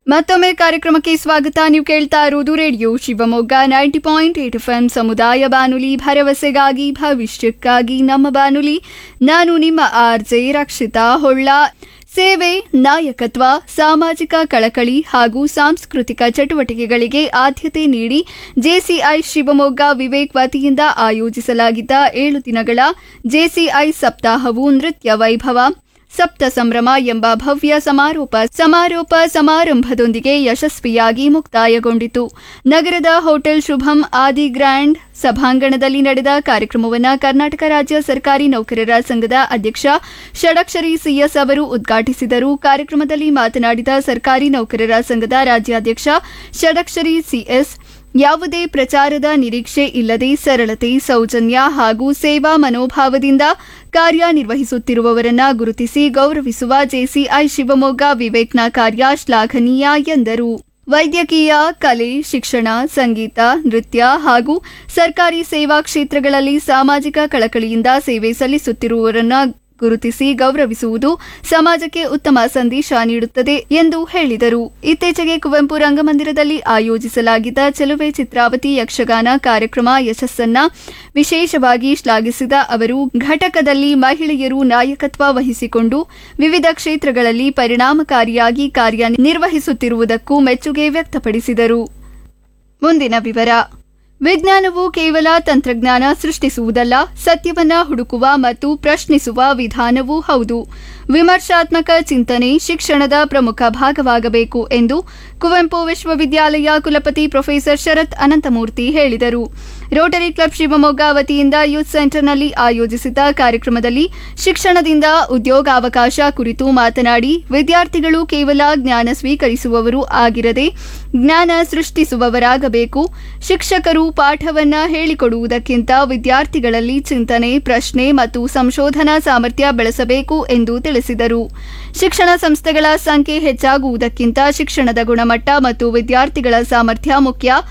ಮತ್ತೊಮ್ಮೆ ಕಾರ್ಯಕ್ರಮಕ್ಕೆ ಸ್ವಾಗತ ನೀವು ಕೇಳ್ತಾ ಇರುವುದು radio Shivamogga ninety point eight F M ಸಮುದಾಯ ಬಾನುಲಿ ಭರವಸೆಗಾಗಿ ಭವಿಷ್ಯಕ್ಕಾಗಿ ನಮ್ಮ ಬಾನುಲಿ ನಾನು ನಿಮ್ಮ ಆರ್ ಜೆ ರಕ್ಷಿತಾ ಹೊಳ್ಳ ಸೇವೆ ನಾಯಕತ್ವ ಸಾಮಾಜಿಕ ಕಳಕಳಿ ಹಾಗೂ ಸಾಂಸ್ಕೃತಿಕ ಚಟುವಟಿಕೆಗಳಿಗೆ ಆದ್ಯತೆ ನೀಡಿ ಜೆಸಿಐ ಶಿವಮೊಗ್ಗ ವಿವೇಕ್ ವತಿಯಿಂದ ಆಯೋಜಿಸಲಾಗಿದ್ದ ಏಳು ದಿನಗಳ ಜೆಸಿಐ ಸಪ್ತಾಹವು ನೃತ್ಯ ವೈಭವ ಸಪ್ತ ಸಂಭ್ರಮ ಎಂಬ ಭವ್ಯ ಸಮಾರೋಪ ಸಮಾರೋಪ ಸಮಾರಂಭದೊಂದಿಗೆ ಯಶಸ್ವಿಯಾಗಿ ಮುಕ್ತಾಯಗೊಂಡಿತು ನಗರದ ಹೋಟೆಲ್ ಶುಭಂ ಆದಿ ಗ್ರ್ಯಾಂಡ್ ಸಭಾಂಗಣದಲ್ಲಿ ನಡೆದ ಕಾರ್ಯಕ್ರಮವನ್ನು ಕರ್ನಾಟಕ ರಾಜ್ಯ ಸರ್ಕಾರಿ ನೌಕರರ ಸಂಘದ ಅಧ್ಯಕ್ಷ ಷಡಕ್ಷರಿ ಸಿಎಸ್ ಅವರು ಉದ್ಘಾಟಿಸಿದರು ಕಾರ್ಯಕ್ರಮದಲ್ಲಿ ಮಾತನಾಡಿದ ಸರ್ಕಾರಿ ನೌಕರರ ಸಂಘದ ರಾಜ್ಯಾಧ್ಯಕ್ಷ ಷಡಕ್ಷರಿ ಸಿಎಸ್ ಯಾವುದೇ ಪ್ರಚಾರದ ನಿರೀಕ್ಷೆ ಇಲ್ಲದೆ ಸರಳತೆ ಸೌಜನ್ಯ ಹಾಗೂ ಸೇವಾ ಮನೋಭಾವದಿಂದ ಕಾರ್ಯನಿರ್ವಹಿಸುತ್ತಿರುವವರನ್ನ ಗುರುತಿಸಿ ಗೌರವಿಸುವ ಜೆಸಿಐ ಶಿವಮೊಗ್ಗ ವಿವೇಕ್ನ ಕಾರ್ಯ ಶ್ಲಾಘನೀಯ ಎಂದರು ವೈದ್ಯಕೀಯ ಕಲೆ ಶಿಕ್ಷಣ ಸಂಗೀತ ನೃತ್ಯ ಹಾಗೂ ಸರ್ಕಾರಿ ಸೇವಾ ಕ್ಷೇತ್ರಗಳಲ್ಲಿ ಸಾಮಾಜಿಕ ಕಳಕಳಿಯಿಂದ ಸೇವೆ ಸಲ್ಲಿಸುತ್ತಿರುವವರನ್ನ ಗುರುತಿಸಿ ಗೌರವಿಸುವುದು ಸಮಾಜಕ್ಕೆ ಉತ್ತಮ ಸಂದೇಶ ನೀಡುತ್ತದೆ ಎಂದು ಹೇಳಿದರು ಇತ್ತೀಚೆಗೆ ಕುವೆಂಪು ರಂಗಮಂದಿರದಲ್ಲಿ ಆಯೋಜಿಸಲಾಗಿದ್ದ ಚೆಲುವೆ ಚಿತ್ರಾವತಿ ಯಕ್ಷಗಾನ ಕಾರ್ಯಕ್ರಮ ಯಶಸ್ಸನ್ನ ವಿಶೇಷವಾಗಿ ಶ್ಲಾಘಿಸಿದ ಅವರು ಘಟಕದಲ್ಲಿ ಮಹಿಳೆಯರು ನಾಯಕತ್ವ ವಹಿಸಿಕೊಂಡು ವಿವಿಧ ಕ್ಷೇತ್ರಗಳಲ್ಲಿ ಪರಿಣಾಮಕಾರಿಯಾಗಿ ಕಾರ್ಯನಿರ್ವಹಿಸುತ್ತಿರುವುದಕ್ಕೂ ಮೆಚ್ಚುಗೆ ವ್ಯಕ್ತಪಡಿಸಿದರು ಮುಂದಿನ ವಿವರ ವಿಜ್ಞಾನವು ಕೇವಲ ತಂತ್ರಜ್ಞಾನ ಸೃಷ್ಟಿಸುವುದಲ್ಲ ಸತ್ಯವನ್ನ ಹುಡುಕುವ ಮತ್ತು ಪ್ರಶ್ನಿಸುವ ವಿಧಾನವೂ ಹೌದು ವಿಮರ್ಶಾತ್ಮಕ ಚಿಂತನೆ ಶಿಕ್ಷಣದ ಪ್ರಮುಖ ಭಾಗವಾಗಬೇಕು ಎಂದು ಕುವೆಂಪು ವಿಶ್ವವಿದ್ಯಾಲಯ ಕುಲಪತಿ ಪ್ರೊಫೆಸರ್ ಶರತ್ ಅನಂತಮೂರ್ತಿ ಹೇಳಿದರು ರೋಟರಿ ಕ್ಲಬ್ ಶಿವಮೊಗ್ಗ ವತಿಯಿಂದ ಯೂತ್ ಸೆಂಟರ್ನಲ್ಲಿ ಆಯೋಜಿಸಿದ್ದ ಕಾರ್ಯಕ್ರಮದಲ್ಲಿ ಶಿಕ್ಷಣದಿಂದ ಉದ್ಯೋಗಾವಕಾಶ ಕುರಿತು ಮಾತನಾಡಿ ವಿದ್ಯಾರ್ಥಿಗಳು ಕೇವಲ ಜ್ಞಾನ ಸ್ವೀಕರಿಸುವವರು ಆಗಿರದೆ ಜ್ಞಾನ ಸೃಷ್ಟಿಸುವವರಾಗಬೇಕು ಶಿಕ್ಷಕರು ಪಾಠವನ್ನ ಹೇಳಿಕೊಡುವುದಕ್ಕಿಂತ ವಿದ್ಯಾರ್ಥಿಗಳಲ್ಲಿ ಚಿಂತನೆ ಪ್ರಶ್ನೆ ಮತ್ತು ಸಂಶೋಧನಾ ಸಾಮರ್ಥ್ಯ ಬೆಳೆಸಬೇಕು ಎಂದು ತಿಳಿಸಿದರು ಶಿಕ್ಷಣ ಸಂಸ್ಥೆಗಳ ಸಂಖ್ಯೆ ಹೆಚ್ಚಾಗುವುದಕ್ಕಿಂತ ಶಿಕ್ಷಣದ ಗುಣಮಟ್ಟ ಮತ್ತು ವಿದ್ಯಾರ್ಥಿಗಳ ಸಾಮರ್ಥ್ಯ ಮುಖ್ಯ